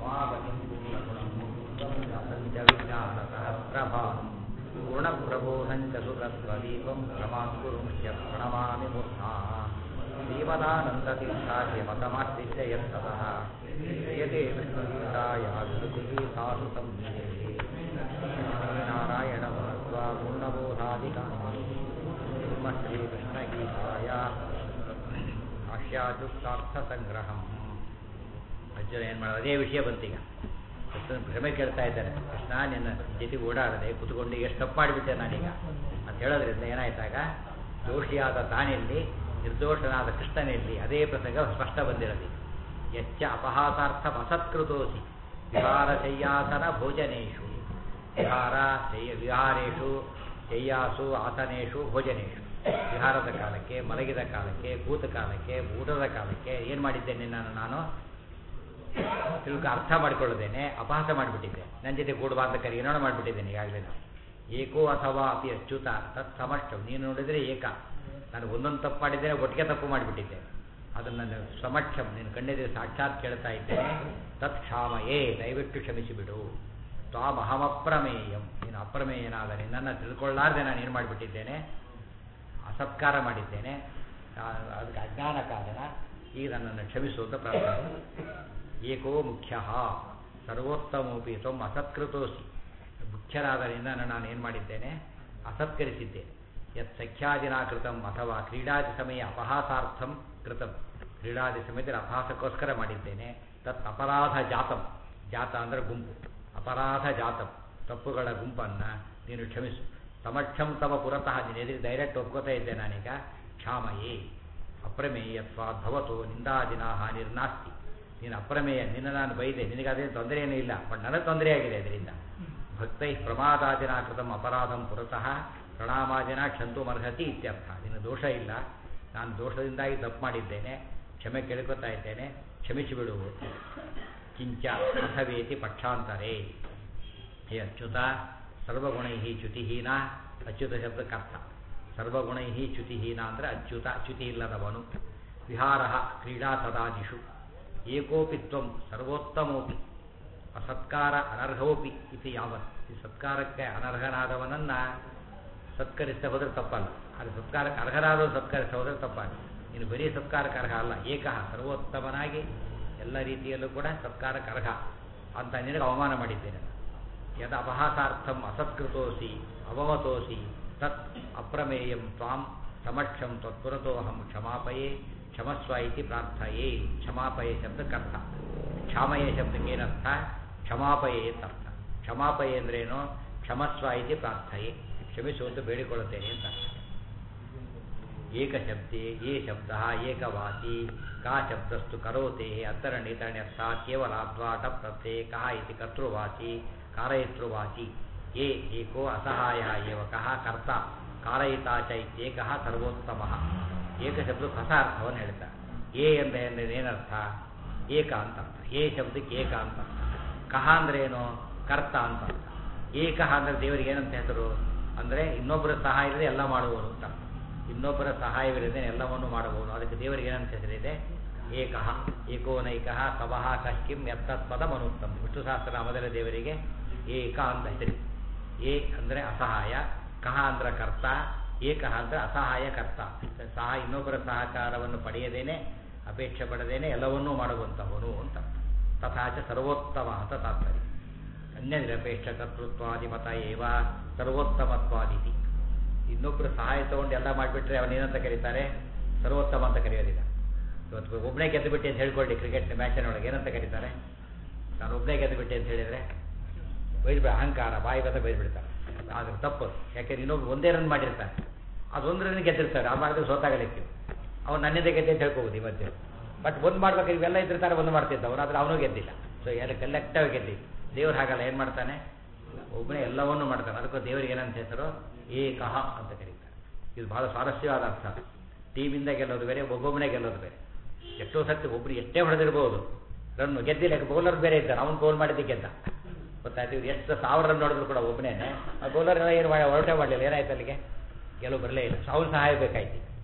ರಮಾಪತಿಂ ಪೂರ್ಣಗುಣಮುಖಂಚವಿಜ್ಞಾನಸಹಸ್ರಭಾವಂ ಪೂರ್ಣಪ್ರಬೋಧಂಚ ಸುತತ್ವದೀಪಂ ರಮಾಂಕುರುಂಶ್ಚ ಪ್ರಣಮಾಮಿ ಮೂರ್ಧಾ ಶ್ರೀಮದಾನಂದತೀರ್ಥಾಶ್ರಮತಮಾಶ್ರಿತ್ಯ ಯತ್ತತಃ ಕ್ರಿಯತೆ ವಿಷ್ಣುಗೀತಾಯ ಗುರುತಿಃ ಸಾಧು ಸಂಹಿತೆ ನಾರಾಯಣ ಮಹತ್ವ ಪೂರ್ಣಬೋಧಾಧಿಕಾರಿ ಶ್ರೀಕೃಷ್ಣಗೀತಾಯ ಭಾಷ್ಯಾಚುಕ್ತಾರ್ಥಸಂಗ್ರಹಂ ಅರ್ಜುನ ಏನು ಮಾಡೋದು ಅದೇ ವಿಷಯ ಬಂತೀಗ ಕೃಷ್ಣನ ಭ್ರಮೆ ಕೇಳ್ತಾ ಇದ್ದಾರೆ ಕೃಷ್ಣ ನಿನ್ನ ಜೊತೆ ಓಡಾಡದೆ ಕುತ್ಕೊಂಡು ಎಷ್ಟು ತಪ್ಪು ಮಾಡಿಬಿಟ್ಟೆ ನಾನೀಗ ಅಂತ ಹೇಳೋದ್ರಿಂದ ಏನಾಯ್ತಾಗ ದೋಷಿಯಾದ ತಾನೆಲ್ಲಿ ನಿರ್ದೋಷನಾದ ಕೃಷ್ಣನೆಲ್ಲಿ ಅದೇ ಪ್ರಸಂಗ ಸ್ಪಷ್ಟ ಬಂದಿರಲಿ ಯಚ್ಚ ಅಪಹಾಸಾರ್ಥ ಅಸತ್ಕೃತೋಸಿ ವಿಹಾರ ಶಯ್ಯಾಸನ ಭೋಜನೇಶು ವಿಹಾರ ಶಯ್ಯ ವಿಹಾರೇಶು ಶಯ್ಯಾಸು ಆಸನೇಶು ಭೋಜನೇಶು ವಿಹಾರದ ಕಾಲಕ್ಕೆ ಮಲಗಿದ ಕಾಲಕ್ಕೆ ಕೂತ ಕಾಲಕ್ಕೆ ಊಟದ ಕಾಲಕ್ಕೆ ಏನು ಮಾಡಿದ್ದೇನೆ ನಾನು ನಾನು ತಿಳ್ಕ ಅರ್ಥ ಮಾಡಿಕೊಳ್ಳದೇನೆ ಅಪಹಾಸ ಮಾಡಿಬಿಟ್ಟಿದ್ದೆ ನನ್ನ ಜೊತೆ ಕೂಡುವ ಅಂತ ಕರಿ ಏನೋ ಮಾಡಿಬಿಟ್ಟಿದ್ದೇನೆ ಈಗಾಗಲೇ ನಾನು ಏಕೋ ಅಥವಾ ಅತಿ ಅಚ್ಯುತ ತತ್ ಸಮಷ್ಟ ನೀನು ನೋಡಿದರೆ ಏಕ ನಾನು ಒಂದೊಂದು ತಪ್ಪು ಮಾಡಿದ್ದೇನೆ ಒಟ್ಟಿಗೆ ತಪ್ಪು ಮಾಡಿಬಿಟ್ಟಿದ್ದೆ ಅದನ್ನು ನಾನು ಸಮಕ್ಷಂ ನೀನು ಕಣ್ಣೆದುರು ಸಾಕ್ಷಾತ್ ಕೇಳ್ತಾ ಇದ್ದೇನೆ ತತ್ ಕ್ಷಾಮಯೇ ದಯವಿಟ್ಟು ಕ್ಷಮಿಸಿಬಿಡು ತ್ವಾಮಹಮಪ್ರಮೇಯಂ ನೀನು ಅಪ್ರಮೇಯನಾದ ನಿನ್ನನ್ನು ತಿಳ್ಕೊಳ್ಳಾರ್ದೆ ನಾನು ಏನು ಮಾಡಿಬಿಟ್ಟಿದ್ದೇನೆ ಅಸತ್ಕಾರ ಮಾಡಿದ್ದೇನೆ ಅದಕ್ಕೆ ಅಜ್ಞಾನ ಕಾರಣ ಈಗ ನನ್ನನ್ನು ಕ್ಷಮಿಸುವಂತ ಪ್ರಾರ್ಥನೆ ಏಕೋ ಮುಖ್ಯ ಸರ್ವೋತ್ತಮೋಪಿ ತ್ವಂ ಅಸತ್ಕೃತೋಸಿ ಮುಖ್ಯರಾದ ನಿನ್ನನ್ನು ನಾನು ಏನು ಮಾಡಿದ್ದೇನೆ ಅಸತ್ಕರಿಸಿದ್ದೇನೆ ಯತ್ ಸಖ್ಯಾದಿನ ಕೃತಂ ಅಥವಾ ಕ್ರೀಡಾದಿ ಸಮಯ ಅಪಹಾಸಾರ್ಥಂ ಕೃತಂ ಕ್ರೀಡಾದಿ ಸಮಯದಲ್ಲಿ ಅಪಹಾಸಕ್ಕೋಸ್ಕರ ಮಾಡಿದ್ದೇನೆ ತತ್ ಅಪರಾಧ ಜಾತಂ ಜಾತ ಅಂದರೆ ಗುಂಪು ಅಪರಾಧ ಜಾತಂ ತಪ್ಪುಗಳ ಗುಂಪನ್ನು ನೀನು ಕ್ಷಮಿಸು ಸಮಕ್ಷಂ ತವ ಪುರತಃ ನೀನು ಎದುರು ಡೈರೆಕ್ಟ್ ಒಪ್ಕೋತಾ ಇದ್ದೆ ನಾನೀಗ ಕ್ಷಾಮಯೇ ಅಪ್ರಮೇಯತ್ವಾದ್ಭವತು ನಿಂದಾದಿನ ಹಾನಿರ್ನಾಸ್ತಿ ನೀನು ಅಪ್ರಮೇಯ ನಿನ್ನ ನಾನು ಬೈದೆ ನಿನಗದೇ ತೊಂದರೆ ಏನೂ ಇಲ್ಲ ಬಟ್ ನನಗೆ ತೊಂದರೆ ಆಗಿದೆ ಅದರಿಂದ ಭಕ್ತೈ ಪ್ರಮಾದಾದಿನ ಕೃತಂ ಅಪರಾಧಂ ಪುರತಃ ಪ್ರಣಾಮಾದಿನ ಕ್ಷಂತು ಮರ್ಹತಿ ಇತ್ಯರ್ಥ ನಿನ್ನ ದೋಷ ಇಲ್ಲ ನಾನು ದೋಷದಿಂದಾಗಿ ತಪ್ಪು ಮಾಡಿದ್ದೇನೆ ಕ್ಷಮೆ ಕೇಳ್ಕೊತಾ ಇದ್ದೇನೆ ಕ್ಷಮಿಸಿಬಿಡು ಕಿಂಚ ಅಥವೇತಿ ಪಕ್ಷಾಂತರೇ ಹೇ ಅಚ್ಯುತ ಸರ್ವಗುಣೈ ಚ್ಯುತಿಹೀನ ಅಚ್ಯುತ ಶಬ್ದಕ್ಕರ್ಥ ಸರ್ವಗುಣೈ ಚ್ಯುತಿಹೀನ ಅಂದರೆ ಅಚ್ಯುತ ಚ್ಯುತಿ ಇಲ್ಲದವನು ವಿಹಾರ ಕ್ರೀಡಾ ಸದಾದಿಷು ಏಕೋಪಿ ತ್ವಂ ಸರ್ವೋತ್ತಮೋಪಿ ಅಸತ್ಕಾರ ಅನರ್ಹೋಪಿ ಇತಿ ಯಾವತ್ ಈ ಸತ್ಕಾರಕ್ಕೆ ಅನರ್ಹನಾದವನನ್ನು ಸತ್ಕರಿಸ್ತಾ ಹೋದರೆ ತಪ್ಪಲ್ಲ ಅದು ಸತ್ಕಾರಕ್ಕೆ ಅರ್ಹರಾದವರು ಸತ್ಕರಿಸ್ತಾ ಹೋದರೆ ತಪ್ಪಲ್ಲ ನೀನು ಬರೀ ಸತ್ಕಾರಕ್ಕೆ ಅರ್ಹ ಅಲ್ಲ ಏಕಃ ಸರ್ವೋತ್ತಮನಾಗಿ ಎಲ್ಲ ರೀತಿಯಲ್ಲೂ ಕೂಡ ಸತ್ಕಾರಕ್ಕೆ ಅರ್ಹ ಅಂತ ನಿನಗೆ ಅವಮಾನ ಮಾಡಿದ್ದೇನೆ ಯದ ಅಪಹಾಸಾರ್ಥಂ ಅಸತ್ಕೃತೋಸಿ ಅವಮತೋಸಿ ತತ್ ಅಪ್ರಮೇಯಂ ತ್ವಾಂ ಸಮಕ್ಷಂ ತ್ವತ್ಪುರತೋಹಂ ಕ್ಷಮಾಪಯೇ ಕ್ಷಮಸ್ವ ಇತಿ ಪ್ರಾರ್ಥಯೇ ಕ್ಷಮಾಪಯೇ ಶಬ್ದಕ್ಕರ್ಥ ಕ್ಷಾಮಯೇ ಶಬ್ದಕ್ಕೆ ಏನರ್ಥ ಕ್ಷಮಾಪಯೇ ಅರ್ಥ ಕ್ಷಮಾಪಯೇ ಅಂದ್ರೇನು ಕ್ಷಮಸ್ವ ಇತಿ ಪ್ರಾರ್ಥಯೇ ಕ್ಷಮಿಸುವಂತ ಬೇಡಿಕೊಳ್ಳುತ್ತೇನೆ ಅಂತ ಏಕಶಬ್ದೆ ಯೇ ಶಬ್ದ ಏಕವಾಚಿ ಕಾ ಶಬ್ದಸ್ತು ಕರೋತೆ ಅಂತರಣಿತಣ್ಯರ್ಥ ಕೇವಲಾದ್ವಾಟ ಪ್ರತ್ಯಯ ಕಹ ಇತಿ ಕರ್ತೃವಾಚಿ ಕಾರಯಿತೃವಾಚಿ ಯೇ ಏಕೋ ಅಸಹಾಯ ಏವ ಕಹ ಕರ್ತ ಕಾರಯಿತಾ ಚ ಇತ್ಯೇಕಃ ಸರ್ವೋತ್ತಮ ಏಕಶಬ್ದಕ್ಕೆ ಹೊಸ ಅರ್ಥವನ್ನು ಹೇಳ್ತಾರೆ ಏ ಅಂತ ಅಂದರೆ ಏನರ್ಥ ಏಕ ಅಂತ ಅರ್ಥ ಏ ಶಬ್ದಕ್ಕೆ ಏಕ ಅಂತ ಅರ್ಥ ಕಹ ಅಂದ್ರೆ ಏನು ಕರ್ತ ಅಂತ ಅರ್ಥ ಏಕಃ ಅಂದರೆ ದೇವರಿಗೆ ಏನಂತ ಹೆಸರು ಅಂದರೆ ಇನ್ನೊಬ್ಬರ ಸಹಾಯ ಇಲ್ಲದೆ ಎಲ್ಲ ಮಾಡುವವರು ಅಂತ ಇನ್ನೊಬ್ಬರ ಸಹಾಯವಿಲ್ಲದೆ ಎಲ್ಲವನ್ನು ಮಾಡಬಹುದು ಅದಕ್ಕೆ ದೇವರಿಗೆ ಏನಂತ ಹೆಸರಿದೆ ಏಕಃ ಏಕೋನೈಕಃ ಸವಹ ಕಶ್ಕಿಂ ಎತ್ತತ್ಪದ ಮನುತ್ತಮ ವಿಷ್ಣು ಸಹಸ್ರನಾಮದಲ್ಲಿ ದೇವರಿಗೆ ಏಕ ಅಂತ ಹೆಸರು ಏ ಅಂದರೆ ಅಸಹಾಯ ಕಹ ಅಂದ್ರೆ ಕರ್ತ ಏಕಃ ಅಂದರೆ ಅಸಹಾಯ ಕರ್ತ ಸಹ ಇನ್ನೊಬ್ಬರ ಸಹಕಾರವನ್ನು ಪಡೆಯದೇನೆ ಅಪೇಕ್ಷೆ ಪಡೆದೇನೆ ಎಲ್ಲವನ್ನೂ ಮಾಡುವಂಥವನು ಅಂತ ತಥಾಚ ಸರ್ವೋತ್ತಮ ಅಂತ ತಾತ್ಪರ್ಯ ಅನ್ಯನಿರಪೇಕ್ಷ ಕರ್ತೃತ್ವಾದಿಮತ ಏವ ಸರ್ವೋತ್ತಮತ್ವಾದಿತಿ ಇನ್ನೊಬ್ಬರು ಸಹಾಯ ತಗೊಂಡು ಎಲ್ಲ ಮಾಡಿಬಿಟ್ರೆ ಅವನೇನಂತ ಕರೀತಾರೆ ಸರ್ವೋತ್ತಮ ಅಂತ ಕರೆಯೋದಿಲ್ಲ ಇವತ್ತು ಒಬ್ಬನೇ ಗೆದ್ದುಬಿಟ್ಟೆ ಅಂತ ಹೇಳ್ಕೊಳ್ಳಿ ಕ್ರಿಕೆಟ್ ಮ್ಯಾಚಿನೊಳಗೆ ಏನಂತ ಕರೀತಾರೆ ನಾನು ಒಬ್ಬನೇ ಗೆದ್ದುಬಿಟ್ಟೆ ಅಂತ ಹೇಳಿದರೆ ಬೈದ್ಬಿಡ ಅಹಂಕಾರ ಬಾಯಿ ಬತ್ತ ಬೈದ್ಬಿಡ್ತಾರೆ ಆದ್ರೆ ತಪ್ಪು ಯಾಕೆಂದ್ರೆ ಇನ್ನೊಬ್ರು ಒಂದೇ ರನ್ ಮಾಡಿರ್ತಾರೆ ಅದೊಂದು ರನ್ ಗೆದ್ದಿರ್ತಾರೆ ಆ ಮಾಡಿದ್ರೆ ಸೋತಾಗಲಿಕ್ಕೆ ಅವ್ನು ನನ್ನಿಂದ ಗೆದ್ದೆ ಅಂತ ಹೇಳ್ಕೋಬೋದು ಇವತ್ತು ಬಟ್ ಒಂದು ಮಾಡ್ಬೇಕಾದ್ರೆ ಇವೆಲ್ಲ ಇದ್ದಿರ್ತಾರೆ ಒಂದು ಮಾಡ್ತಿದ್ದ ಅವನು ಆದರೆ ಅವನು ಗೆದ್ದಿಲ್ಲ ಸೊ ಎಲ್ಲ ಕಲೆಕ್ಟಾಗಿ ಗೆದ್ದಿ ದೇವ್ರು ಹಾಗಲ್ಲ ಏನು ಮಾಡ್ತಾನೆ ಒಬ್ಬನೇ ಎಲ್ಲವನ್ನೂ ಮಾಡ್ತಾನೆ ಅದಕ್ಕೂ ದೇವರಿಗೆ ಏನಂತ ಹೆಸರು ಏಕಃ ಅಂತ ಕರೀತಾರೆ ಇದು ಬಹಳ ಸ್ವಾರಸ್ಯವಾದ ಅರ್ಥ ಟೀಮಿಂದ ಗೆಲ್ಲೋದು ಬೇರೆ ಒಬ್ಬೊಬ್ಬನೇ ಗೆಲ್ಲೋದು ಬೇರೆ ಎಷ್ಟೋ ಸತ್ತು ಒಬ್ಬರು ಎಷ್ಟೇ ಹೊಡೆದಿರ್ಬೋದು ರನ್ನು ಗೆದ್ದಿಲ್ಲ ಬೌಲರ್ ಬೇರೆ ಇದ್ದಾನೆ ಅವ್ನು ಗೋಲ್ ಮಾಡಿದ್ದು ಗೆದ್ದ ಗೊತ್ತಾಯ್ತು ಇವ್ರು ಎಷ್ಟು ಸಾವಿರ ರನ್ ನೋಡಿದ್ರು ಕೂಡ ಒಬ್ಬನೇ ಆ ಬೌಲರ್ ಏನು ಮಾಡಿ ಹೊರಟೆ ಮಾಡಲಿಲ್ಲ ಏನಾಯ್ತು ಅಲ್ಲಿಗೆ ಗೆಲುವು ಬರಲೇ ಇಲ್ಲ ಅವನು ಸಹಾಯ ಬೇಕಾಯ್ತು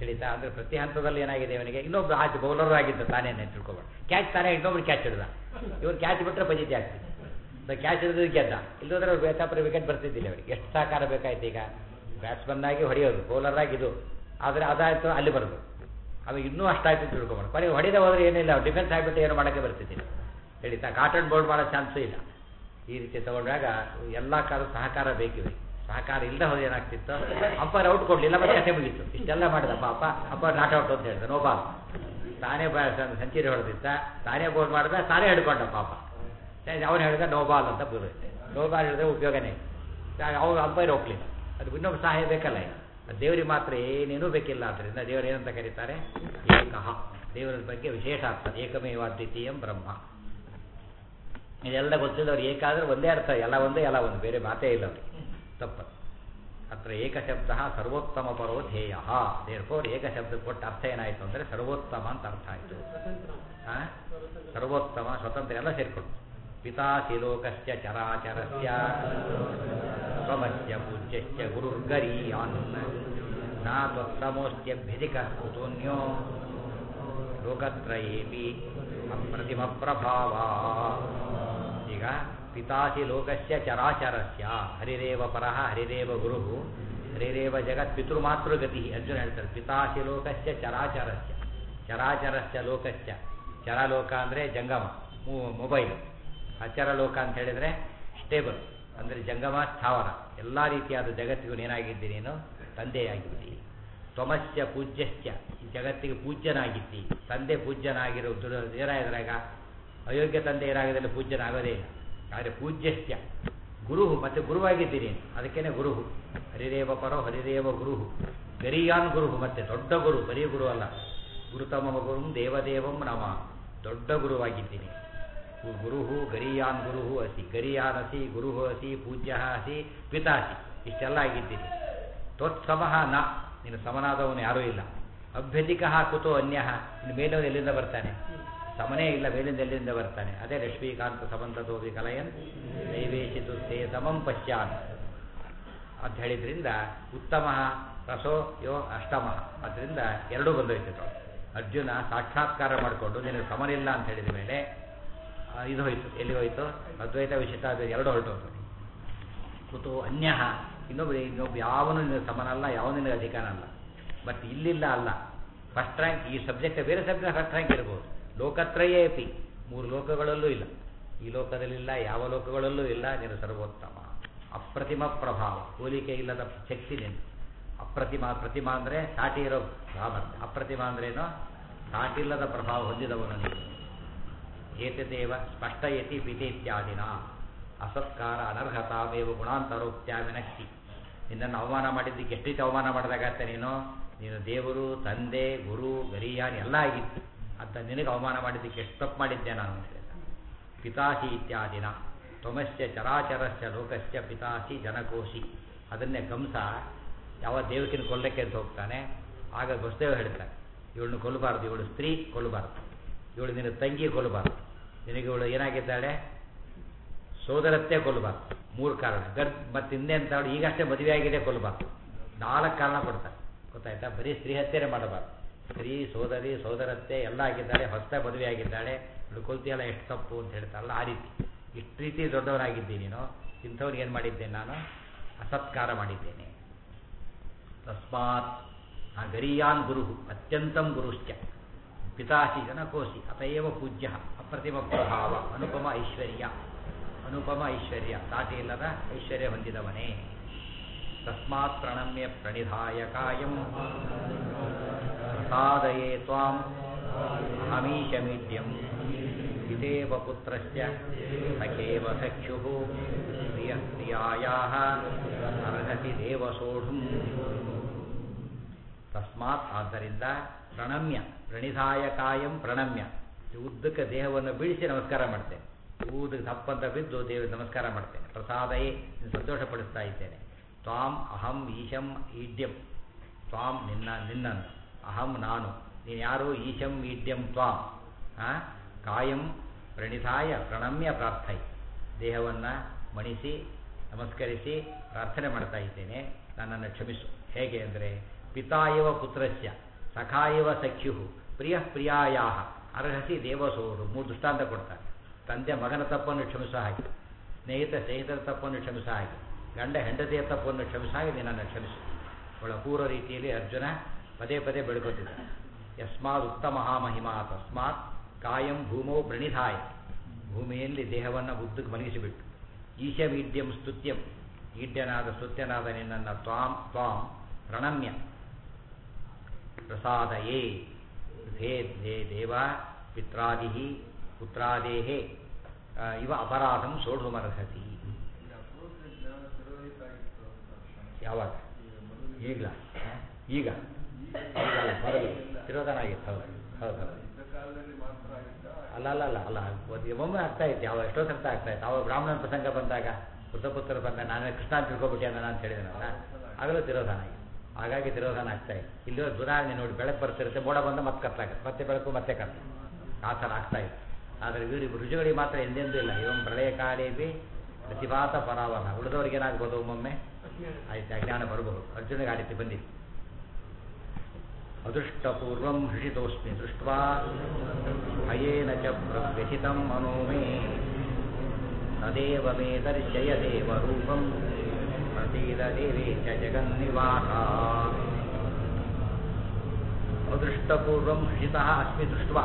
ತಿಳಿತಾ ಅಂದರೆ ಪ್ರತಿ ಹಂತದಲ್ಲಿ ಏನಾಗಿದೆ ಇವನಿಗೆ ಇನ್ನೊಬ್ರು ಆಚೆ ಬೌಲರ್ ಆಗಿದ್ದ ತಾನೇ ತಿಳ್ಕೊಬೇಡ ಕ್ಯಾಚ್ ತಾನೇ ಇನ್ನೊಬ್ರು ಕ್ಯಾಚ್ ಹಿಡ್ದ ಇವ್ರು ಕ್ಯಾಚ್ ಬಿಟ್ಟರೆ ಪಜಿತಿ ಆಗ್ತಿದೆ ಸೊ ಕ್ಯಾಚ್ ಹಿಡಿದ್ರೆ ಗೆದ್ದ ಇಲ್ಲೋದ್ರೆ ಅವ್ರು ಬೇತಾಪುರ ವಿಕೆಟ್ ಬರ್ತಿದ್ದಿಲ್ಲ ಅವರಿಗೆ ಎಷ್ಟು ಸಹಕಾರ ಬೇಕಾಯ್ತು ಈಗ ಬ್ಯಾಟ್ಸ್ಮನ್ ಆಗಿ ಹೊಡೆಯೋದು ಬೌಲರ್ ಆಗಿ ಇದು ಆದರೆ ಅದಾಯಿತು ಅಲ್ಲಿ ಬರೋದು ಅವಾಗ ಇನ್ನೂ ಅಷ್ಟಾಯ್ತು ಅಂತ ತಿಳ್ಕೊಬೇಡ ಕೊನೆಗೆ ಹೊಡೆದ ಹೋದ್ರೆ ಏನಿಲ್ಲ ಡಿಫೆನ್ಸ್ ಆಗಿಬಿಟ್ಟು ಏನು ಮಾಡೋಕ್ಕೆ ಬರ್ತಿದ್ದಿಲ್ಲ ಹೇಳಿತಾ ಕಾಟನ್ ಬೋರ್ಡ್ ಮಾಡೋ ಚಾನ್ಸು ಇಲ್ಲ ಈ ರೀತಿ ತಗೊಂಡಾಗ ಎಲ್ಲ ಕಾಲ ಸಹಕಾರ ಬೇಕಿವೆ ಸಹಕಾರ ಇಲ್ಲದೆ ಹೋದ್ರೆ ಏನಾಗ್ತಿತ್ತು ಅಂಪೈರ್ ಔಟ್ ಕೊಡಲಿಲ್ಲ ಮತ್ತೆ ಕತೆ ಮುಗೀತು ಇಷ್ಟೆಲ್ಲ ಮಾಡಿದ ಪಾಪ ಅಂಪೈರ್ ನಾಟ್ ಔಟ್ ಅಂತ ಹೇಳಿದ ನೋ ಬಾಲ್ ತಾನೇ ಸೆಂಚುರಿ ಹೊಡೆದಿದ್ದ ತಾನೇ ಬೋಲ್ ಮಾಡಿದ ತಾನೇ ಹಿಡ್ಕೊಂಡ ಪಾಪ ಅವನು ಹೇಳಿದ ನೋ ಬಾಲ್ ಅಂತ ಬರುತ್ತೆ ನೋ ಬಾಲ್ ಹೇಳಿದ್ರೆ ಉಪಯೋಗನೇ ಅವ್ರು ಅಂಪೈರ್ ಹೋಗ್ಲಿಲ್ಲ ಅದು ಇನ್ನೊಬ್ಬ ಸಹಾಯ ಬೇಕಲ್ಲ ಈಗ ದೇವರಿಗೆ ಮಾತ್ರ ಏನೇನೂ ಬೇಕಿಲ್ಲ ಆದ್ದರಿಂದ ದೇವರು ಏನಂತ ಕರೀತಾರೆ ಏಕಃ ದೇವರ ಬಗ್ಗೆ ವಿಶೇಷ ಅರ್ಥ ಏಕಮೇವ ದ್ವಿತೀಯಂ ಬ್ರಹ್ಮ ಇದೆಲ್ಲ ಗೊತ್ತಿಲ್ಲವ್ರು ಏಕಾದ್ರೆ ಒಂದೇ ಅರ್ಥ ಎಲ್ಲ ಒಂದೇ ಎಲ್ಲ ಒಂದು ಬೇರೆ ಮಾತೇ ಇಲ್ಲ ಅವ್ರಿಗೆ ತಪ್ಪ ಅತ್ರ ಏಕಶಬ್ದ ಸರ್ವೋತ್ತಮ ಪರೋ ಧ್ಯೇಯ ದೇರ್ಫೋರ್ ಏಕಶಬ್ದ ಕೊಟ್ಟ ಅರ್ಥ ಏನಾಯಿತು ಅಂದರೆ ಸರ್ವೋತ್ತಮ ಅಂತ ಅರ್ಥ ಆಯಿತು ಸರ್ವೋತ್ತಮ ಸ್ವತಂತ್ರ ಎಲ್ಲ ಸೇರ್ಕೊಂಡು ಪಿತಾಸಿ ಲೋಕಶ್ಚ ಚರಾಚರಸ್ಯ ಸ್ವಮಸ್ಯ ಪೂಜ್ಯಶ್ಚ ಗುರುರ್ಗರೀಯಾನ್ ನಾ ತ್ವತ್ತಮೋಸ್ತ್ಯಭ್ಯಧಿಕ ಕುತೋನ್ಯೋ ಲೋಕತ್ರಯೇಪಿ ಅಪ್ರತಿಮ ಪ್ರಭಾವ ಈಗ ಪಿತಾಸಿ ಲೋಕಸ್ಯ ಚರಾಚರಸ್ಯ ಹರಿರೇವ ಪರಃ ಹರಿರೇವ ಗುರು ಹರಿರೇವ ಜಗತ್ ಪಿತೃಮಾತೃಗತಿ ಅರ್ಜುನ ಹೇಳ್ತಾರೆ ಪಿತಾಸಿ ಲೋಕಸ್ಯ ಚರಾಚರಸ್ಯ ಚರಾಚರಸ್ಯ ಲೋಕಸ್ಯ ಚರಲೋಕ ಅಂದರೆ ಜಂಗಮ ಮೊಬೈಲ್ ಅಚರ ಲೋಕ ಅಂತ ಹೇಳಿದರೆ ಸ್ಟೇಬಲ್ ಅಂದರೆ ಜಂಗಮ ಸ್ಥಾವರ ಎಲ್ಲ ರೀತಿಯಾದ ಜಗತ್ತಿಗೂ ಏನಾಗಿದ್ದಿ ನೀನು ತಂದೆಯಾಗಿದ್ದಿ ತ್ವಮಸ್ಯ ಪೂಜ್ಯಶ್ಚ ಈ ಜಗತ್ತಿಗೆ ಪೂಜ್ಯನಾಗಿದ್ದಿ ತಂದೆ ಪೂಜ್ಯನಾಗಿರೋ ಏನಾದ್ರಾಗ ಅಯೋಗ್ಯ ತಂದೆ ಏನಾಗದಲ್ಲಿ ಪೂಜ್ಯನಾಗೋದೇ ಇಲ್ಲ ಆದರೆ ಪೂಜ್ಯಶ್ಚ ಗುರು ಮತ್ತೆ ಗುರುವಾಗಿದ್ದೀನಿ ಅದಕ್ಕೇನೆ ಗುರು ಹರಿದೇವ ಪರೋ ಹರಿದೇವ ಗುರು ಗರಿಯಾನ್ ಗುರು ಮತ್ತೆ ದೊಡ್ಡ ಗುರು ಬರೀ ಗುರು ಅಲ್ಲ ಗುರುತಮ ಗುರುಂ ದೇವದೇವಂ ನಮ ದೊಡ್ಡ ಗುರುವಾಗಿದ್ದೀನಿ ಗುರು ಗರಿಯಾನ್ ಗುರು ಅಸಿ ಗರಿಯಾನ್ ಅಸಿ ಗುರು ಅಸಿ ಪೂಜ್ಯ ಅಸಿ ಪಿತಾಸಿ ಇಷ್ಟೆಲ್ಲ ಆಗಿದ್ದೀನಿ ತ್ವತ್ಸಮಃ ನ ನೀನು ಸಮನಾದವನು ಯಾರೂ ಇಲ್ಲ ಅಭ್ಯಧಿಕ ಕುತೋ ಅನ್ಯ ಇನ್ನು ಮೇಲವನು ಎಲ್ಲಿಂದ ಬರ್ತಾನೆ ಸಮನೇ ಇಲ್ಲ ಮೇಲಿಂದ ಎಲ್ಲಿಂದ ಬರ್ತಾನೆ ಅದೇ ಲಕ್ಷ್ಮೀಕಾಂತ ಸಮಂತತೋವಿ ಕಲಯನ್ ನೈವೇಶಿತು ತೇ ಸಮಂ ಪಶ್ಚಾನ್ ಅಂತ ಹೇಳಿದ್ರಿಂದ ಉತ್ತಮ ರಸೋ ಯೋ ಅಷ್ಟಮ ಅದರಿಂದ ಎರಡೂ ಬಂದೋಯ್ತು ಅರ್ಜುನ ಸಾಕ್ಷಾತ್ಕಾರ ಮಾಡಿಕೊಂಡು ನಿನಗೆ ಸಮನಿಲ್ಲ ಅಂತ ಹೇಳಿದ ಮೇಲೆ ಇದು ಹೋಯ್ತು ಎಲ್ಲಿ ಹೋಯ್ತು ಅದ್ವೈತ ವಿಶಿಷ್ಟ ಅದು ಎರಡು ಹೊರಟೋದು ಕುತು ಅನ್ಯ ಇನ್ನೊಬ್ಬ ಇನ್ನೊಬ್ಬ ಯಾವನು ನಿನಗೆ ಸಮನಲ್ಲ ಯಾವನು ನಿನಗೆ ಅಧಿಕಾರನಲ್ಲ ಬಟ್ ಇಲ್ಲಿಲ್ಲ ಅಲ್ಲ ಫಸ್ಟ್ ರ್ಯಾಂಕ್ ಈ ಸಬ್ಜೆಕ್ಟ್ ಬೇರೆ ಸಬ್ಜೆಕ್ಟ್ ಫಸ್ಟ್ ರ್ಯಾಂಕ್ ಇರ್ಬೋದು ಲೋಕತ್ರಯೇ ಪಿ ಮೂರು ಲೋಕಗಳಲ್ಲೂ ಇಲ್ಲ ಈ ಲೋಕದಲ್ಲಿಲ್ಲ ಯಾವ ಲೋಕಗಳಲ್ಲೂ ಇಲ್ಲ ನೀನು ಸರ್ವೋತ್ತಮ ಅಪ್ರತಿಮ ಪ್ರಭಾವ ಹೋಲಿಕೆ ಇಲ್ಲದ ಶಕ್ತಿ ನೀನು ಅಪ್ರತಿಮ ಪ್ರತಿಮಾ ಅಂದರೆ ಸಾಟಿ ಇರೋ ಸಾಮರ್ಥ್ಯ ಅಪ್ರತಿಮ ಅಂದ್ರೇನು ಸಾಟಿಲ್ಲದ ಪ್ರಭಾವ ಹೊಂದಿದವನು ನೀನು ಏತದೇವ ಸ್ಪಷ್ಟಯತಿ ಪಿತೆ ಇತ್ಯಾದಿನ ಅಸತ್ಕಾರ ಅನರ್ಹತಾವೇವ ಗುಣಾಂತರೋಕ್ತ್ಯಾವಿನಕ್ತಿ ನಿನ್ನನ್ನು ಅವಮಾನ ಮಾಡಿದ್ದಕ್ಕೆ ಎಷ್ಟು ರೀತಿ ಅವಮಾನ ಮಾಡಿದಾಗತ್ತೆ ನೀನು ನೀನು ದೇವರು ತಂದೆ ಗುರು ಗರಿಯಾನ್ ಎಲ್ಲ ಆಗಿತ್ತು ಅಂತ ನಿನಗೆ ಅವಮಾನ ಮಾಡಿದ್ದಕ್ಕೆ ಎಷ್ಟು ತಪ್ಪು ಮಾಡಿದ್ದೆ ನಾನು ಅಂತ ಹೇಳಿದ ಪಿತಾಸಿ ಇತ್ಯಾದಿನ ತ್ವಮಸ್ಯ ಚರಾಚರಸ್ಯ ಲೋಕಸ್ಯ ಪಿತಾಸಿ ಜನಕೋಶಿ ಅದನ್ನೇ ಕಂಸ ಯಾವ ದೇವಕಿನ ಕೊಲ್ಲಕ್ಕೆ ಅಂತ ಹೋಗ್ತಾನೆ ಆಗ ಗೊಸ್ತೇವ ಹೇಳ್ತಾನೆ ಇವಳನ್ನು ಕೊಲ್ಲಬಾರ್ದು ಇವಳು ಸ್ತ್ರೀ ಕೊಲ್ಲಬಾರ್ದು ಇವಳು ನಿನ್ನ ತಂಗಿ ಕೊಲ್ಲಬಾರ್ದು ನಿನಗೆ ಇವಳು ಏನಾಗಿದ್ದಾಳೆ ಸೋದರತ್ತೆ ಕೊಲ್ಲಬಾರ್ದು ಮೂರು ಕಾರಣ ಗರ್ ಮತ್ತೆ ಇನ್ನೆಂತ ಈಗಷ್ಟೇ ಮದುವೆ ಆಗಿದೆ ಕೊಲ್ಲಬಾರ್ದು ನಾಲ್ಕು ಕಾರಣ ಕೊಡ್ತಾರೆ ಗೊತ್ತಾಯ್ತಾ ಬರೀ ಸ್ತ್ರೀ ಹತ್ಯೆನೇ ಮಾಡಬಾರ್ದು ಸ್ತ್ರೀ ಸೋದರಿ ಸೋದರತ್ತೆ ಎಲ್ಲ ಆಗಿದ್ದಾಳೆ ಹೊಸ ಮದುವೆ ಆಗಿದ್ದಾಳೆ ಇವಳು ಕೊಲ್ತಿಯಲ್ಲ ಎಷ್ಟು ತಪ್ಪು ಅಂತ ಹೇಳ್ತಾರಲ್ಲ ಆ ರೀತಿ ಇಷ್ಟು ರೀತಿ ದೊಡ್ಡವನಾಗಿದ್ದೀನಿ ನೀನು ಇಂಥವ್ರಿಗೆ ಏನು ಮಾಡಿದ್ದೇನೆ ನಾನು ಅಸತ್ಕಾರ ಮಾಡಿದ್ದೇನೆ ತಸ್ಮಾತ್ ಆ ಗರಿಯಾನ್ ಗುರು ಅತ್ಯಂತಂ ಗುರುಶ್ಚ ಪಿತಾಸಿ ಜನಕೋಶಿ ಅತಯವ ಪೂಜ್ಯ ಅಪ್ರತಿಮ ಪ್ರಭಾವ ಅನುಪಮ ಐಶ್ವರ್ಯ ಅನುಪಮ ಐಶ್ವರ್ಯ ಸಾಟಿ ಇಲ್ಲದ ಐಶ್ವರ್ಯ ಹೊಂದಿದವನೇ ತಸ್ಮಾತ್ ಪ್ರಣಮ್ಯ ಪ್ರಣಿಧಾಯ ಕಾಯಂ ಪ್ರಸಾದಯೇ ತ್ವಾಂ ಅಹಮೀಶಮೀಡ್ಯಂ ಪಿತೇವ ಪುತ್ರಸ್ಯ ಸಖೇವ ಸಖ್ಯುಃ ಪ್ರಿಯ ಪ್ರಿಯಾಯಾಹ ಅರ್ಹತಿ ದೇವಸೋಢುಂ ತಸ್ಮಾತ್ ಆದ್ದರಿಂದ ಪ್ರಣಮ್ಯ ಪ್ರಣಿಧಾಯ ಕಾಯಂ ಪ್ರಣಮ್ಯ ಉದ್ದಕ್ಕೆ ದೇಹವನ್ನು ಬೀಳಿಸಿ ನಮಸ್ಕಾರ ಮಾಡ್ತೇನೆ ಊದಕ್ಕೆ ತಪ್ಪಂತ ಬಿದ್ದು ದೇವರಿಗೆ ನಮಸ್ಕಾರ ಮಾಡ್ತೇನೆ ಪ್ರಸಾದಯೇ ಸಂತೋಷಪಡಿಸ್ತಾ ಇದ್ದೇನೆ ತ್ವಾಂ ಅಹಂ ಈಶಂ ಈಡ್ಯಂ ತ್ವಾಂ ನಿನ್ನ ನಿನ್ನನ್ನು ಅಹಂ ನಾನು ನೀನು ಯಾರು ಈಶಂ ಈಡ್ಯಂ ತ್ವಾಂ ಕಾಯಂ ಪ್ರಣಿಧಾಯ ಪ್ರಣಮ್ಯ ಪ್ರಾರ್ಥೈ ದೇಹವನ್ನು ಮಣಿಸಿ ನಮಸ್ಕರಿಸಿ ಪ್ರಾರ್ಥನೆ ಮಾಡ್ತಾ ಇದ್ದೇನೆ ನನ್ನನ್ನು ಕ್ಷಮಿಸು ಹೇಗೆ ಅಂದರೆ ಪಿತಾಯವ ಪುತ್ರಸ್ಯ ಸಖಾಯವ ಸಖ್ಯು ಪ್ರಿಯ ಪ್ರಿಯಾಯಾ ಅರ್ಹಸಿ ದೇವಸೋರು ಮೂರು ದೃಷ್ಟಾಂತ ಕೊಡ್ತಾರೆ ತಂದೆ ಮಗನ ತಪ್ಪನ್ನು ಕ್ಷಮಿಸೋ ಹಾಗೆ ಸ್ನೇಹಿತ ಸ್ನೇಹಿತರ ತಪ್ಪನ್ನು ಕ್ಷಮಿಸೋ ಹಾಗೆ ಗಂಡ ಹೆಂಡತಿಯ ತಪ್ಪನ್ನು ಕ್ಷಮಿಸೋ ಹಾಗೆ ನಿನ್ನನ್ನು ಕ್ಷಮಿಸು ಅವಳ ಪೂರ್ವ ರೀತಿಯಲ್ಲಿ ಅರ್ಜುನ ಪದೇ ಪದೇ ಬೆಳ್ಕೊತಿದ್ದ ಯಸ್ಮಾತ್ ಉತ್ತಮ ಮಹಿಮಾ ತಸ್ಮಾತ್ ಕಾಯಂ ಭೂಮೌ ಪ್ರಣಿಧಾಯ ಭೂಮಿಯಲ್ಲಿ ದೇಹವನ್ನು ಉದ್ದಕ್ಕೆ ಮಲಗಿಸಿಬಿಟ್ಟು ಈಶವೀಡ್ಯಂ ಸ್ತುತ್ಯಂ ಈಡ್ಯನಾದ ಸ್ತುತ್ಯನಾದ ನಿನ್ನನ್ನು ತ್ವಾಂ ತ್ವಾಂ ಪ್ರಣಮ್ಯ ಪ್ರಸಾದಯೇ ಹೇ ಹೇ ದೇವ ಪಿತ್ರಾದಿ ಪುತ್ರಾದೇಹೇ ಆ, ಇವ ಅಪರಾಧಂ ಸೋಢುಮರ್ಹತಿ ಯಾವಾಗ ಈಗಲ ಈಗ ಈಗಲ್ಲ ಮೊದಲು ತಿರೋಧನ ಆಗಿತ್ತು ಹೌದು ಹೌದು ಹೌದು ಅಲ್ಲ ಅಲ್ಲ ಅಲ್ಲ ಅಲ್ಲ ಒಂದು ಒಮ್ಮೆ ಆಗ್ತಾ ಇತ್ತು ಯಾವ ಎಷ್ಟೋ ಸರ್ತ ಆಗ್ತಾ ಇತ್ತು ಅವಾಗ ಬ್ರಾಹ್ಮಣನ ಪ್ರಸಂಗ ಬಂದಾಗ ವೃತ್ತಪುತ್ರರು ಬಂದಾಗ ನಾನೇ ಕೃಷ್ಣ ಅಂತ ತಿಳ್ಕೊಬಿಟ್ಟೆ ಅಂತ ನಾನು ಹೇಳಿದನಲ್ಲ ಆಗಲೂ ತಿರೋಧಾನ ಆಗಿದೆ ಹಾಗಾಗಿ ತಿರೋಧಾನ ಆಗ್ತಾ ಇತ್ತು ಇಲ್ಲಿ ಉದಾಹರಣೆ ನೋಡಿ ಬೆಳಕು ಬರ್ತಿರುತ್ತೆ ಮೋಡ ಬಂದು ಮತ್ತೆ ಕತ್ತಾಗುತ್ತೆ ಮತ್ತೆ ಬೆಳಕು ಮತ್ತೆ ಕತ್ತ ಆ ಥರ ಆಗ್ತಾ ಇತ್ತು ಆದರೆ ಇವರು ರುಜುಗಳಿಗೆ ಮಾತ್ರ ಎಂದೆಂದೂ ಇಲ್ಲ ಇವಂ ಪ್ರಳಯ ಕಾಲೇಬಿ ಪ್ರತಿಭಾತ ಪರಾವರ ಉಳಿದವ್ರಿಗೆ ಏನಾಗ್ಬೋದು ಒಮ್ಮೊಮ್ಮೆ ಆಯ್ತು ಅಜ್ಞಾನ ಬರಬಹುದು ಅರ್ಜುನಿಗೆ ಆ ರೀತಿ ಬಂದಿತ್ತು ಅದೃಷ್ಟಪೂರ್ವಂ ಹೃಷಿತೋಸ್ಮಿ ದೃಷ್ಟ್ವಾ ಭಯೇನ ಚ ಪ್ರವ್ಯಥಿತಂ ಮನೋ ಮೇ ತದೇವ ಮೇ ದರ್ಶಯ ದೇವರೂಪಂ ಪ್ರಸೀದ ದೇವೇ ಚ ಜಗನ್ನಿವಾಸ ಅದೃಷ್ಟಪೂರ್ವಂ ಹೃಷಿತಃ ಅಸ್ಮಿ ದೃಷ್ಟ್ವಾ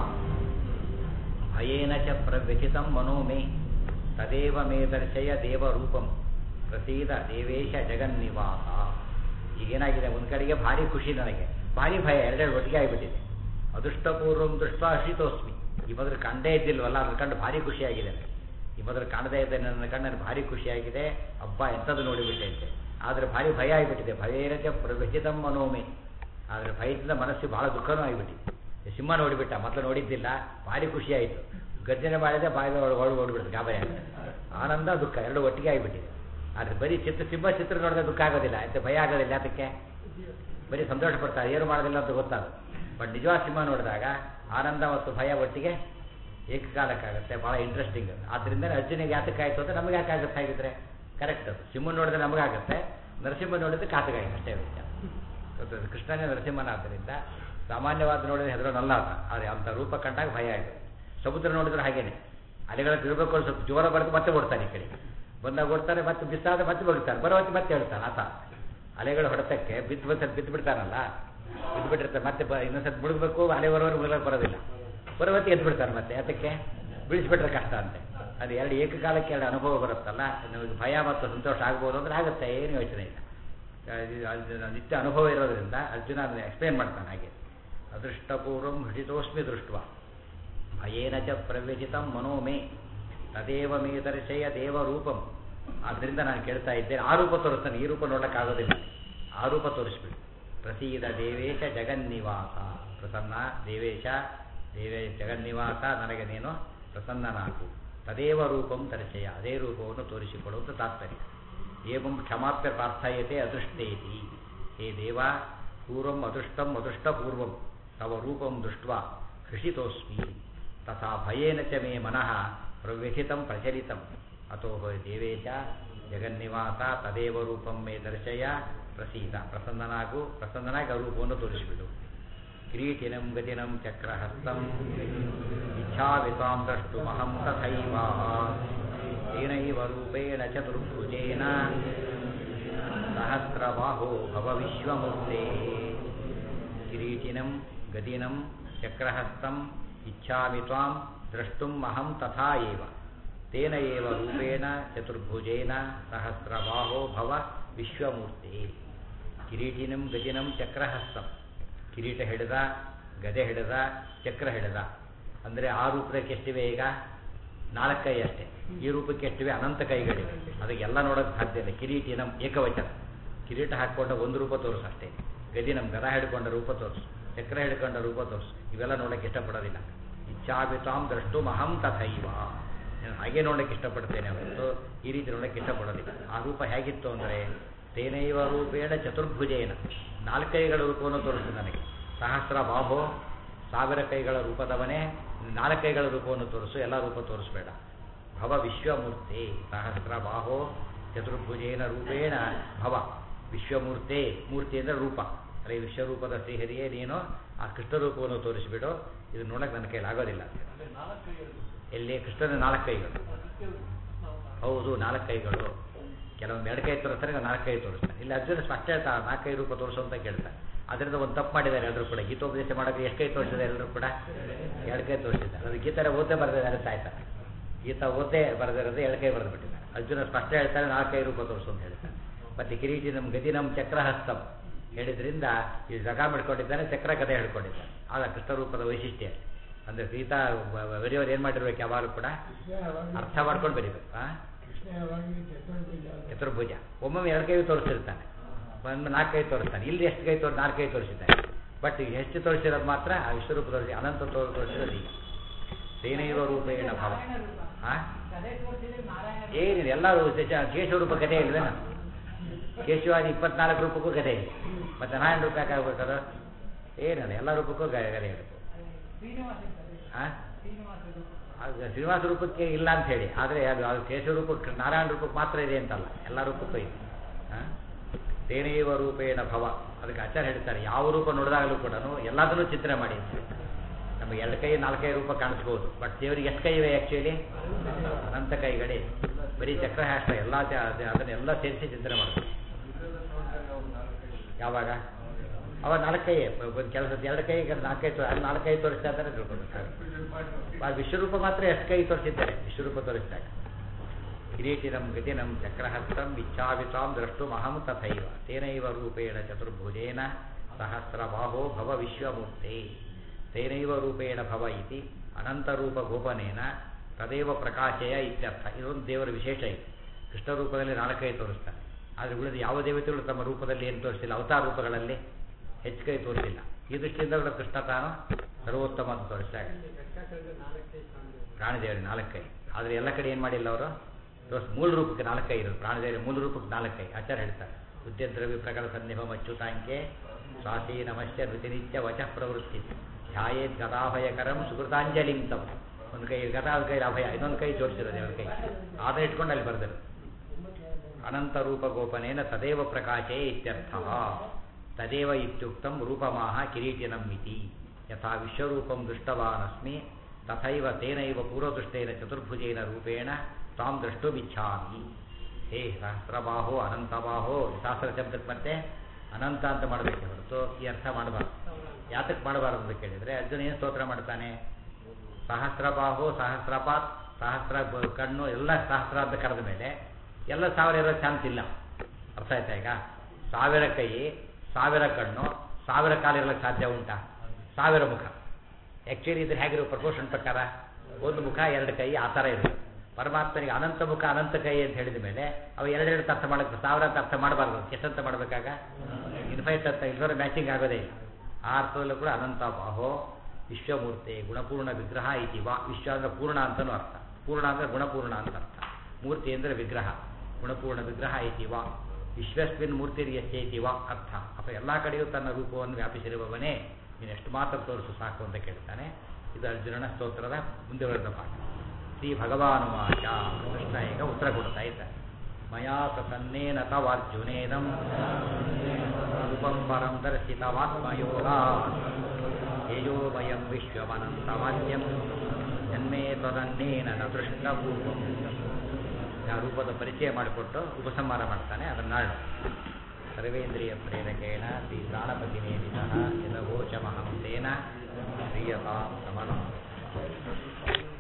ಭಯೇನ ಚ ಪ್ರವ್ಯಥಿತಂ ಮನೋ ಮೇ ತದೇವ ಮೇ ದರ್ಶಯ ದೇವರೂಪಂ ಪ್ರಸೀದ ದೇವೇಶ ಜಗನ್ನಿವಾಸ ಈಗೇನಾಗಿದೆ ಒಂದು ಕಡೆಗೆ ಭಾರಿ ಖುಷಿ ನನಗೆ ಭಾರಿ ಭಯ ಎರಡೆರಡು ಒಟ್ಟಿಗೆ ಆಗಿಬಿಟ್ಟಿದೆ ಅದೃಷ್ಟಪೂರ್ವಂ ದೃಷ್ಟ ಹರ್ಷಿತೋಸ್ಮಿ ಈ ಮೊದಲು ಕಂಡೇ ಇದ್ದಿಲ್ವಲ್ಲ ಅದ್ರ ಕಂಡು ಭಾರಿ ಖುಷಿಯಾಗಿದೆ ನನಗೆ ಈ ಮೊದಲು ಕಾಣದೇ ಇದ್ದ ನನ್ನ ಕಂಡು ನನಗೆ ಭಾರಿ ಖುಷಿಯಾಗಿದೆ ಹಬ್ಬ ಎಂಥದ್ದು ನೋಡಿಬಿಟ್ಟೆ ಅಂತೆ ಆದರೆ ಭಾರಿ ಭಯ ಆಗಿಬಿಟ್ಟಿದೆ ಭಯೇನಕ್ಕೆ ಪ್ರವಚಿತಂ ಮನೋಮೆ ಆದರೆ ಭಯದಿಂದ ಮನಸ್ಸು ಬಹಳ ದುಃಖನೂ ಆಗಿಬಿಟ್ಟಿದೆ ಸಿಂಹ ನೋಡಿಬಿಟ್ಟ ಮೊದಲು ನೋಡಿದ್ದಿಲ್ಲ ಭಾರಿ ಖುಷಿಯಾಯಿತು ಗರ್ಜನೆ ಮಾಡಿದೆ ಬಾಯಿ ಒಳಗೆ ಒಳಗೆ ಓಡಿಬಿಡ್ತು ಗಾಬರಿ ಆಗುತ್ತೆ ಆನಂದ ದುಃಖ ಎರಡು ಒಟ್ಟಿಗೆ ಆಗಿಬಿಟ್ಟಿದೆ ಆದರೆ ಬರೀ ಚಿತ್ರ ಸಿಂಹ ಚಿತ್ರ ನೋಡಿದ್ರೆ ದುಃಖ ಆಗೋದಿಲ್ಲ ಅಂತ ಭಯ ಆಗೋದಿಲ್ಲ ಅದಕ್ಕೆ ಬರೀ ಸಂತೋಷ ಪಡ್ತಾರೆ ಏನು ಮಾಡೋದಿಲ್ಲ ಅಂತ ಗೊತ್ತಾಗುತ್ತೆ ಬಟ್ ನಿಜವಾದ ಸಿನಿಮಾ ನೋಡಿದಾಗ ಆನಂದ ಮತ್ತು ಭಯ ಒಟ್ಟಿಗೆ ಏಕಕಾಲಕ್ಕಾಗುತ್ತೆ ಭಾಳ ಇಂಟ್ರೆಸ್ಟಿಂಗ್ ಆದ್ದರಿಂದ ಅರ್ಜುನಿಗೆ ಯಾತಕ್ಕಾಯ್ತು ಅಂತ ನಮಗೆ ಯಾಕಾಗುತ್ತೆ ಹಾಗಿದ್ರೆ ಕರೆಕ್ಟ್ ಅದು ಸಿಂಹ ನೋಡಿದ್ರೆ ನಮಗಾಗುತ್ತೆ ನರಸಿಂಹ ನೋಡಿದ್ರೆ ಕಾತಗಾಯಿತು ಅಷ್ಟೇ ವಿಷಯ ಗೊತ್ತದು ಕೃಷ್ಣನೇ ನರಸಿಂಹನ ಆದ್ದರಿಂದ ಸಾಮಾನ್ಯವಾದ ನೋಡಿದ್ರೆ ಹೆದರೋನಲ್ಲ ಆತ ಆದರೆ ಅಂಥ ರೂಪ ಕಂಡಾಗ ಭಯ ಆಗಿದೆ ಸಮುದ್ರ ನೋಡಿದ್ರೆ ಹಾಗೇನೆ ಅಲೆಗಳ ತಿರ್ಬೇಕು ಅಂತ ಸ್ವಲ್ಪ ಜೋರ ಬರೆದು ಮತ್ತೆ ಓಡ್ತಾನೆ ಈ ಕಡೆ ಬಂದಾಗ ಓಡ್ತಾರೆ ಮತ್ತೆ ಬಿಸಾದ ಮತ್ತೆ ಬಗ್ತಾನೆ ಬರೋ ಹೊತ್ತಿಗೆ ಮತ್ತೆ ಹೇಳ್ತಾನೆ ಆತ ಅಲೆಗಳ ಹೊಡೆತಕ್ಕೆ ಬಿದ್ದು ಬಂದು ಬಿದ್ದು ಬಿಡ್ತಾನಲ್ಲ ಬಿದ್ದು ಬಿಟ್ಟಿರ್ತಾರೆ ಮತ್ತೆ ಬ ಇನ್ನೊಂದ್ಸತಿ ಮುಳುಗಬೇಕು ಅಲೆ ಬರೋರು ಮುಳುಗಕ್ಕೆ ಬರೋದಿಲ್ಲ ಬರೋ ಹೊತ್ತಿಗೆ ಎದ್ದು ಬಿಡ್ತಾನೆ ಮತ್ತೆ ಅದಕ್ಕೆ ಬೀಳಿಸ್ಬಿಟ್ರೆ ಕಷ್ಟ ಅಂತೆ ಅದು ಎರಡು ಏಕಕಾಲಕ್ಕೆ ಎರಡು ಅನುಭವ ಬರುತ್ತಲ್ಲ ನಮಗೆ ಭಯ ಮತ್ತು ಸಂತೋಷ ಆಗ್ಬೋದು ಅಂದ್ರೆ ಆಗುತ್ತೆ ಏನು ಯೋಚನೆ ಇಲ್ಲ ಇದು ಅದು ನಿತ್ಯ ಅನುಭವ ಇರೋದ್ರಿಂದ ಅರ್ಜುನ ಅದನ್ನು ಎಕ್ಸ್ಪ್ಲೇನ್ ಮಾಡ್ತಾನೆ ಹಾಗೆ ಅದೃಷ್ಟಪೂರ್ವಂ ಹೃಷಿತೋಸ್ಮಿ ದೃಷ್ಟ ಭಯೇನ ಚ ಪ್ರವ್ಯಚಿತಂ ಮನೋಮೇ ತದೇವ ಮೇ ದರ್ಶಯ ದೇವರೂಪಂ ಆದ್ದರಿಂದ ನಾನು ಕೇಳ್ತಾ ಇದ್ದೇನೆ ಆ ರೂಪ ತೋರಿಸ್ತಾನೆ ಈ ರೂಪ ನೋಡೋಕ್ಕಾಗೋದಿಲ್ಲ ಆ ರೂಪ ತೋರಿಸ್ಬಿಡು ಪ್ರಸೀದ ದೇವೇಶ ಜಗನ್ನಿವಾಸ ಪ್ರಸನ್ನ ದೇವೇಶ ದೇವೇ ಜಗನ್ನಿವಾಸ ನನಗೆ ನೀನು ಪ್ರಸನ್ನನಾಗು ತದೇವ ರೂಪಂ ದರ್ಶಯ ಅದೇ ರೂಪವನ್ನು ತೋರಿಸಿಕೊಡುವುದು ತಾತ್ಪರ್ಯ ಏವಂ ಕ್ಷಮಾಪ್ಯ ಪ್ರಾರ್ಥಯತೆ ಅದೃಷ್ಟೇತಿ ಹೇ ದೇವ ಪೂರ್ವಂ ಅದೃಷ್ಟಂ ಅದೃಷ್ಟಪೂರ್ವಂ ತವ ರೂಪಂ ದೃಷ್ಟ್ವಾ ಹೃಷಿತೋಸ್ಮಿ ತಥಾ ಭಯೇನ ಚ ಮೇ ಮನಃ ಪ್ರವ್ಯಥಿತಂ ಪ್ರಚಲಿತಂ ಅತೋ ದೇವೇಶ ಜಗನ್ನಿವಾಸ ತದೇವ ರೂಪಂ ಮೇ ದರ್ಶಯ ಪ್ರಸೀದ ಪ್ರಸನ್ನನಾಗು ಪ್ರಸನ್ನನಾಗಿ ಆ ರೂಪವನ್ನು ತೋರಿಸಿಬಿಡು ಕಿರೀಟಿನಂ ಗತಿನಂ ಚಕ್ರಹಸ್ತಂ ಇಚ್ಛಾವಿತಾಂ ದ್ರಷ್ಟುಮಹಂ ತಥೈವ ತೇನೈವ ರೂಪೇಣ ಚತುರ್ಭುಜೇನ ಸಹಸ್ರಬಾಹೋ ಭವ ವಿಶ್ವಮೂರ್ತೆ ಕಿರೀಟಿನಂ ಗದಿನಂ ಚಕ್ರಹಸ್ತಂ ಇಚ್ಛಾಮಿ ತ್ವಾಂ ದ್ರಷ್ಟುಂ ಅಹಂ ತಥಾ ಏವ ತೇನ ಏವ ರೂಪೇಣ ಚತುರ್ಭುಜೇನ ಸಹಸ್ರಬಾಹೋ ಭವ ವಿಶ್ವಮೂರ್ತೆ ಕಿರೀಟಿನಂ ಗದಿನಂ ಚಕ್ರಹಸ್ತಂ ಕಿರೀಟ ಹಿಡಿದ ಗದೆ ಹಿಡಿದ ಚಕ್ರ ಹಿಡಿದ ಅಂದರೆ ಆ ರೂಪಕ್ಕೆ ಎಷ್ಟಿವೆ ಈಗ ನಾಲ್ಕು ಕೈ ಅಷ್ಟೇ ಈ ರೂಪಕ್ಕೆ ಎಷ್ಟಿವೆ ಅನಂತ ಕೈಗಳಿವೆ ಅದಕ್ಕೆಲ್ಲ ನೋಡೋಕೆ ಸಾಧ್ಯ ಇಲ್ಲ ಕಿರೀಟಿನಂ ಏಕವಚನ ಕಿರೀಟ ಹಾಕ್ಕೊಂಡ ಒಂದು ರೂಪ ತೋರಿಸು ಅಷ್ಟೇ ಗದಿನಂ ಗದ ಹಿಡ್ಕೊಂಡ ರೂಪ ತೋರಿಸು ಚಕ್ರ ಹಿಡ್ಕೊಂಡ ರೂಪ ತೋರಿಸು ಇವೆಲ್ಲ ನೋಡೋಕೆ ಇಷ್ಟಪಡೋದಿಲ್ಲ ಇಚ್ಛಾಭಿತಾಂ ದ್ರಷ್ಟು ಮಹಂ ತಥೈವ ನಾನು ಹಾಗೆ ನೋಡೋಕೆ ಇಷ್ಟಪಡ್ತೇನೆ ಹೊರತು ಈ ರೀತಿ ನೋಡೋಕೆ ಇಷ್ಟಪಡೋದಿಲ್ಲ ಆ ರೂಪ ಹೇಗಿತ್ತು ಅಂದರೆ ತೇನೈವ ರೂಪೇಣ ಚತುರ್ಭುಜೇನ ನಾಲ್ಕೈಗಳ ರೂಪವನ್ನು ತೋರಿಸು ನನಗೆ ಸಹಸ್ರ ಬಾಹೋ ಸಾವಿರ ಕೈಗಳ ರೂಪದವನೇ ನಾಲ್ಕೈಗಳ ರೂಪವನ್ನು ತೋರಿಸು ಎಲ್ಲ ರೂಪ ತೋರಿಸ್ಬೇಡ ಭವ ವಿಶ್ವಮೂರ್ತಿ ಸಹಸ್ರ ಬಾಹೋ ಚತುರ್ಭುಜೇನ ರೂಪೇಣ ಭವ ವಿಶ್ವಮೂರ್ತಿ ಮೂರ್ತಿ ಅಂದರೆ ರೂಪ ಅರೆ ವಿಶ್ವರೂಪದ ಶ್ರೀಹರಿಯೇ ನೀನು ಆ ಕೃಷ್ಣರೂಪವನ್ನು ತೋರಿಸಿಬಿಡು ಇದು ನೋಡಕ್ಕೆ ನನ್ನ ಕೈಲಿ ಆಗೋದಿಲ್ಲ ಎಲ್ಲಿ ಕೃಷ್ಣನ ನಾಲ್ಕು ಕೈಗಳು ಹೌದು ನಾಲ್ಕು ಕೈಗಳು ಕೆಲವೊಂದು ಎರಡು ಕೈ ತೋರಿಸ್ತಾರೆ ನಾಲ್ಕು ಕೈ ತೋರಿಸ್ತಾರೆ ಇಲ್ಲಿ ಅರ್ಜುನ ಸ್ಪಷ್ಟ ಹೇಳ್ತಾ ನಾಲ್ಕು ಕೈ ರೂಪ ತೋರಿಸು ಅಂತ ಕೇಳ್ತಾರೆ ಅದರಿಂದ ಒಂದು ತಪ್ಪು ಮಾಡಿದ್ದಾರೆ ಎಲ್ಲರೂ ಕೂಡ ಗೀತೋಪದೇಶ ಮಾಡೋಕೆ ಎಷ್ಟು ಕೈ ತೋರಿಸಿದ್ದಾರೆ ಎಲ್ಲರೂ ಕೂಡ ಎರಡು ಕೈ ತೋರಿಸಿದ್ದಾರೆ ಅದು ಗೀತರ ಓದೇ ಬರೆದಿದ್ದಾರೆ ಅಂತ ಆಯ್ತಾರೆ ಗೀತ ಓದೇ ಬರೆದಿರೋದು ಎರಡು ಕೈ ಬರೆದು ಬಿಟ್ಟಿದ್ದಾರೆ ಅರ್ಜುನ ಸ್ಪಷ್ಟ ಹೇಳ್ತಾರೆ ನಾಲ್ಕು ಕೈ ರೂಪ ತೋರಿಸು ಅಂತ ಹೇಳ್ತಾರೆ ಮತ್ತೆ ಕಿರೀಟಿ ನಮ್ಮ ಗತಿ ನಮ್ಮ ಚಕ್ರಹಸ್ತಂ ಹೇಳಿದ್ರಿಂದ ಈ ಜಗ ಮಾಡ್ಕೊಂಡಿದ್ದಾನೆ ಚಕ್ರ ಕಥೆ ಹೇಳ್ಕೊಂಡಿದ್ದಾನೆ ಆಗ ಕೃಷ್ಣರೂಪದ ವೈಶಿಷ್ಟ್ಯ ಅಂದರೆ ಗೀತಾ ಬರೆಯೋರು ಏನು ಮಾಡಿರ್ಬೇಕು ಯಾವಾಗಲೂ ಕೂಡ ಅರ್ಥ ಮಾಡ್ಕೊಂಡು ಬರೀಬೇಕು ಆ ಚತುರ್ಭುಜ ಒಮ್ಮೊಮ್ಮೆ ಎರಡು ಕೈ ತೋರಿಸಿರ್ತಾನೆ ಒಮ್ಮೆ ನಾಲ್ಕು ಕೈ ತೋರಿಸ್ತಾನೆ ಇಲ್ಲಿ ಎಷ್ಟು ಕೈ ತೋರಿಸಿ ನಾಲ್ಕು ಕೈ ತೋರಿಸಿದ್ದಾನೆ ಬಟ್ ಈಗ ಎಷ್ಟು ತೋರಿಸಿರೋದು ಮಾತ್ರ ಆ ವಿಶ್ವರೂಪ ತೋರಿಸಿ ಅನಂತ ತೋರ್ ತೋರಿಸಿರೋದು ಈಗ ಸೇನೈವ ರೂಪೇಣ ಭಾವ ಹಾಂ ಏನಿದೆ ಎಲ್ಲ ಕೇಶವರೂಪ ಕಥೆ ಇಲ್ವೇನ ಕೇಶವಾದಿ ಇಪ್ಪತ್ನಾಲ್ಕು ರೂಪಕ್ಕೂ ಗದೆ ಇದೆ ಮತ್ತೆ ನಾರಾಯಣ ರೂಪ ಯಾಕೆ ಆಗ್ಬೇಕದು ಏನಿಲ್ಲ ಎಲ್ಲ ರೂಪಕ್ಕೂ ಗ- ಗದೆ ಇರುತ್ತೆ ಹಾಂ ಅದು ಶ್ರೀನಿವಾಸ ರೂಪಕ್ಕೆ ಇಲ್ಲ ಅಂತ ಹೇಳಿ ಆದರೆ ಅದು ಅದು ಕೇಶವ ರೂಪಕ್ಕೆ ನಾರಾಯಣ ರೂಪಕ್ಕೆ ಮಾತ್ರ ಇದೆ ಅಂತಲ್ಲ ಎಲ್ಲ ರೂಪಕ್ಕೂ ಇದೆ ಹಾಂ ತೇನೇವ ರೂಪೇಣ ಭವ ಅದಕ್ಕೆ ಆಚಾರ್ಯ ಹೇಳ್ತಾರೆ ಯಾವ ರೂಪ ನೋಡಿದಾಗಲೂ ಕೂಡ ಎಲ್ಲದನ್ನೂ ಚಿತ್ರ ಮಾಡಿ ಅಂತ ಹೇಳ್ತಾರೆ. ನಮಗೆ ಎರಡು ಕೈ ನಾಲ್ಕೈ ರೂಪ ಕಾಣಿಸ್ಬೋದು ಬಟ್ ದೇವರಿಗೆ ಎಷ್ಟು ಕೈ ಇವೆ ಆ್ಯಕ್ಚುಲಿ ಅನಂತ ಕೈಗಳೇ ಬರೀ ಚಕ್ರಹಾಸ್ತ್ರ ಎಲ್ಲ ತ- ಅದ್- ಅದನ್ನೆಲ್ಲ ಸೇರಿಸಿ ಚಿಂತನೆ ಮಾಡ್ತಾರೆ ಯಾವಾಗ ಅವಾಗ ನಾಲ್ಕೈ ಒಂದು ಕೆಲಸ ಎರಡು ಕೈ ನಾಲ್ಕೈ ತೋ ಅಲ್ಲಿ ನಾಲ್ಕೈ ತೋರಿಸ್ತಾ ಇದ್ದಾರೆ ತಿಳ್ಕೊಬೇಕು ಆ ವಿಶ್ವರೂಪ ಮಾತ್ರ ಎಷ್ಟು ಕೈ ತೋರಿಸಿದ್ದಾರೆ ವಿಶ್ವರೂಪ ತೋರಿಸಿದಾಗ ಕಿರೀಟಿನಂ ಗತಿನಂ ಚಕ್ರಹಸ್ತಂ ಇಚ್ಛಾವಿತಾಂ ದ್ರಷ್ಟುಮಹಂ ತಥೈವ ತೇನೈವ ರೂಪೇಣ ಚತುರ್ಭುಜೇನ ಸಹಸ್ರಬಾಹೋ ಭವ ವಿಶ್ವಮೂರ್ತೆ ತೇನೈವ ರೂಪೇಣ ಭವ ಇತಿ ಅನಂತರೂಪ ಗೋಪನೇನ ತದೇವ ಪ್ರಕಾಶಯ ಇತ್ಯರ್ಥ ಇದೊಂದು ದೇವರ ವಿಶೇಷ ಇದೆ ಕೃಷ್ಣ ರೂಪದಲ್ಲಿ ನಾಲ್ಕೈ ತೋರಿಸ್ತಾರೆ ಆದರೆ ಉಳಿದ ಯಾವ ದೇವತೆಗಳು ತಮ್ಮ ರೂಪದಲ್ಲಿ ಏನು ತೋರಿಸಿಲ್ಲ ಅವತಾರ ರೂಪಗಳಲ್ಲಿ ಹೆಚ್ಚು ಕೈ ತೋರಿಸಿಲ್ಲ ಈ ದೃಷ್ಟಿಯಿಂದ ಕೂಡ ಕೃಷ್ಣ ತಾನು ಸರ್ವೋತ್ತಮ ಅಂತ ತೋರಿಸಿದಾಗ ಪ್ರಾಣದೇವರಿ ನಾಲ್ಕೈ ಆದರೆ ಎಲ್ಲ ಕಡೆ ಏನು ಮಾಡಿಲ್ಲ ಅವರು ತೋರಿಸ್ ಮೂಲ ರೂಪಕ್ಕೆ ನಾಲ್ಕೈ ಇರೋದು ಪ್ರಾಣದೇವರಿ ಮೂಲ ರೂಪಕ್ಕೆ ನಾಲ್ಕೈ ಆಚಾರ ಹೇಳ್ತಾರೆ ಉದ್ಯದ್ರವ್ಯ ಪ್ರಕಟ ಸನ್ನಿಭಂ ಅಚ್ಯುತಾಂಕೆ ಸ್ವಾತಿ ನಮಶ್ಚ ಋತಿನಿತ್ಯ ವಚಃ ಪ್ರವೃತ್ತಿ ಧ್ಯಾಯೇತ್ ಗದಾಭಯಕರಂ ಸುಕೃತಾಂಜಲಿಂ ತಂ ಒಂದು ಕೈ ಗದಾ ಒಂದು ಕೈ ಅಭಯ ಇನ್ನೊಂದು ಕೈ ತೋರಿಸಿರೋದು ದೇವರ ಕೈ ಆದ ಇಟ್ಕೊಂಡು ಅಲ್ಲಿ ಬರ್ದರು ಅನಂತ ರೂಪ ಗೋಪನೇನ ತದೇವ ಪ್ರಕಾಶೇ ಇತ್ಯರ್ಥ ತದೇವ ಇತ್ಯುಕ್ತಂ ರೂಪಮಾಹ ಕಿರೀಟಿನಂ ಇತಿ ಯಥಾ ವಿಶ್ವರೂಪಂ ದೃಷ್ಟವಾನಸ್ಮಿ ತಥೈವ ತೇನೈವ ಪೂರ್ವದೃಷ್ಟೇನ ಚತುರ್ಭುಜೇನ ರೂಪೇಣ ತಾಂ ದ್ರಷ್ಟುಮಿಚ್ಛಾಮಿ ಹೇ ಸಹಸ್ರಬಾಹೋ ಅನಂತಬಾಹೋ ಶಾಸ್ತ್ರ ಶಬ್ದಕ್ಕೆ ಮತ್ತೆ ಅನಂತ ಅಂತ ಮಾಡಬೇಕೆ ಹೊರತು ಈ ಅರ್ಥ ಮಾಡಬಾರ್ದು ಯಾತಕ್ಕೆ ಮಾಡಬಾರ್ದು ಅಂತ ಕೇಳಿದರೆ ಅರ್ಜುನ ಏನು ಸ್ತೋತ್ರ ಮಾಡ್ತಾನೆ ಸಹಸ್ರಬಾಹು ಸಹಸ್ರಪಾತ್ ಸಹಸ್ರ ಬ- ಕಣ್ಣು ಎಲ್ಲ ಸಹಸ್ರ ಅಂತ ಕರೆದ ಮೇಲೆ ಎಲ್ಲ ಸಾವಿರ ಇರೋ ಚಾನ್ಸ್ ಇಲ್ಲ ಅರ್ಥ ಆಯ್ತಾ ಈಗ ಸಾವಿರ ಕೈ ಸಾವಿರ ಕಣ್ಣು ಸಾವಿರ ಕಾಲಿರಲಿಕ್ಕೆ ಸಾಧ್ಯ ಉಂಟಾ ಸಾವಿರ ಮುಖ ಆ್ಯಕ್ಚುಲಿ ಇದ್ರೆ ಹೇಗಿರೋ ಪ್ರಪೋರ್ಷನ್ ಪ್ರಕಾರ ಒಂದು ಮುಖ ಎರಡು ಕೈ ಆ ಥರ ಇರುತ್ತೆ ಪರಮಾತ್ಮನಿಗೆ ಅನಂತ ಮುಖ ಅನಂತ ಕೈ ಅಂತ ಹೇಳಿದ ಮೇಲೆ ಅವು ಎರಡೆರಡು ಅರ್ಥ ಮಾಡಕ್ಕೆ ಸಾವಿರ ಅಂತ ಅರ್ಥ ಮಾಡಬಾರ್ದು ಎಷ್ಟಂತ ಮಾಡಬೇಕಾಗ ಇನ್ಫೈಟ್ ಅಂತ ಇಲ್ಲದ್ರೆ ಮ್ಯಾಚಿಂಗ್ ಆಗೋದೇ ಇಲ್ಲ ಆ ಅರ್ಥದಲ್ಲೂ ಕೂಡ ಅನಂತ ಬಾಹೋ ವಿಶ್ವಮೂರ್ತಿ ಗುಣಪೂರ್ಣ ವಿಗ್ರಹ ಇತಿ ವಾ ವಿಶ್ವ ಅಂದರೆ ಪೂರ್ಣ ಅಂತಲೂ ಅರ್ಥ ಪೂರ್ಣ ಅಂದರೆ ಗುಣಪೂರ್ಣ ಅಂತ ಅರ್ಥ ಮೂರ್ತಿ ಅಂದರೆ ವಿಗ್ರಹ ಗುಣಪೂರ್ಣ ವಿಗ್ರಹ ಇತಿ ವಾ ವಿಶ್ವಸ್ಮಿನ್ ಮೂರ್ತಿರ್ ಯಶ್ಚೈತಿ ವಾ ಅರ್ಥ ಅಥವಾ ಎಲ್ಲ ಕಡೆಯೂ ತನ್ನ ರೂಪವನ್ನು ವ್ಯಾಪಿಸಿರುವವನೇ ನೀನು ಎಷ್ಟು ಮಾತ್ರ ತೋರಿಸು ಸಾಕು ಅಂತ ಕೇಳ್ತಾನೆ ಇದು ಅರ್ಜುನನ ಸ್ತೋತ್ರದ ಮುಂದುವರೆದ ಪಾಠ ಶ್ರೀ ಭಗವಾನುವಾಚ ಕೃಷ್ಣ ಈಗ ಉತ್ತರ ಕೊಡ್ತಾ ಇದ್ದಾರೆ ಮಯಾ ಪ್ರಸನ್ನೇನ ತವಾರ್ಜುನೇದಂ ರೂಪಂ ಪರಂ ದರ್ಶಿತವಾತ್ಮಯೋಗ ತೇಜೋಮಯಂ ವಿಶ್ವಮನಂತವಾಕ್ಯಂ ಜನ್ಮೇ ತದನ್ನೇನ ನ ದೃಷ್ಟಪೂರ್ವಂ ಆ ರೂಪದ ಪರಿಚಯ ಮಾಡಿಕೊಟ್ಟು ಉಪಸಂಹಾರ ಮಾಡ್ತಾನೆ ಅದನ್ನು ನಾಳೆ ಸರ್ವೇಂದ್ರಿಯ ಪ್ರೇರಕೇಣ ಶ್ರೀ ಪ್ರಾಣಪತಿ ನೇಮಿತಃ ಯದವೋಚಮಹಂ ತೇನ ಶ್ರೀಯತಾಂ ಸಮನ